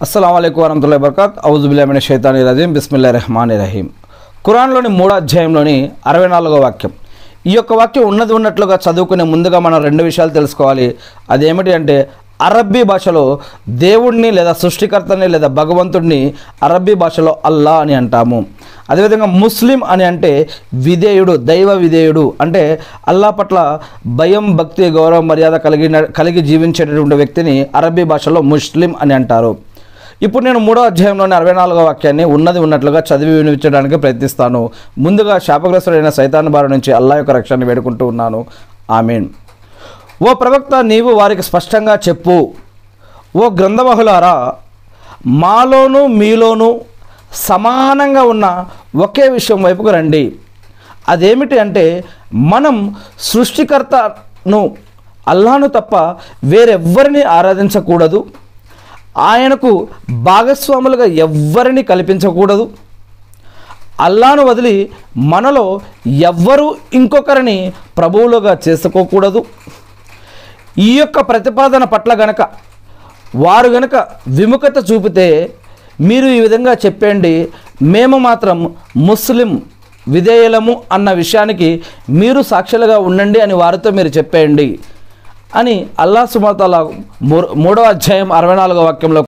అస్సలం అయికు వరహతుల్లా బర్కాత్ ఔజుబుల్లామిన షైతాని రజీం బిస్మిల్లా రెహమాన్ రహీం ఖురాన్లోని మూడో అధ్యాయంలోని అరవై నాలుగో వాక్యం ఈ యొక్క వాక్యం ఉన్నది ఉన్నట్లుగా చదువుకునే ముందుగా మనం రెండు విషయాలు తెలుసుకోవాలి అదేమిటి అంటే అరబ్బీ భాషలో దేవుణ్ణి లేదా సృష్టికర్తని లేదా భగవంతుడిని అరబ్బీ భాషలో అల్లా అని అంటాము అదేవిధంగా ముస్లిం అని అంటే విధేయుడు దైవ విధేయుడు అంటే అల్లా పట్ల భయం భక్తి గౌరవం మర్యాద కలిగిన కలిగి జీవించేటటువంటి వ్యక్తిని అరబ్బీ భాషలో ముస్లిం అని అంటారు ఇప్పుడు నేను మూడో అధ్యాయంలోని అరవై నాలుగో వాక్యాన్ని ఉన్నది ఉన్నట్లుగా చదివి వినిపించడానికి ప్రయత్నిస్తాను ముందుగా శాపగ్రస్తుడైన సైతాన్ బారి నుంచి అల్లా యొక్క రక్షణ వేడుకుంటూ ఉన్నాను ఆమీన్ ఓ ప్రవక్త నీవు వారికి స్పష్టంగా చెప్పు ఓ గ్రంథమహులారా మాలోను మీలోను సమానంగా ఉన్న ఒకే విషయం వైపుకు రండి అదేమిటి అంటే మనం సృష్టికర్తను అల్లాను తప్ప వేరెవ్వరిని ఆరాధించకూడదు ఆయనకు భాగస్వాములుగా ఎవ్వరిని కల్పించకూడదు అల్లాను వదిలి మనలో ఎవ్వరూ ఇంకొకరిని ప్రభువులుగా చేసుకోకూడదు ఈ యొక్క ప్రతిపాదన పట్ల గనక వారు గనక విముఖత చూపితే మీరు ఈ విధంగా చెప్పండి మేము మాత్రం ముస్లిం విధేయులము అన్న విషయానికి మీరు సాక్షులుగా ఉండండి అని వారితో మీరు చెప్పేయండి అని అల్లా సుమతల మూడో అధ్యాయం అరవై నాలుగో వాక్యంలో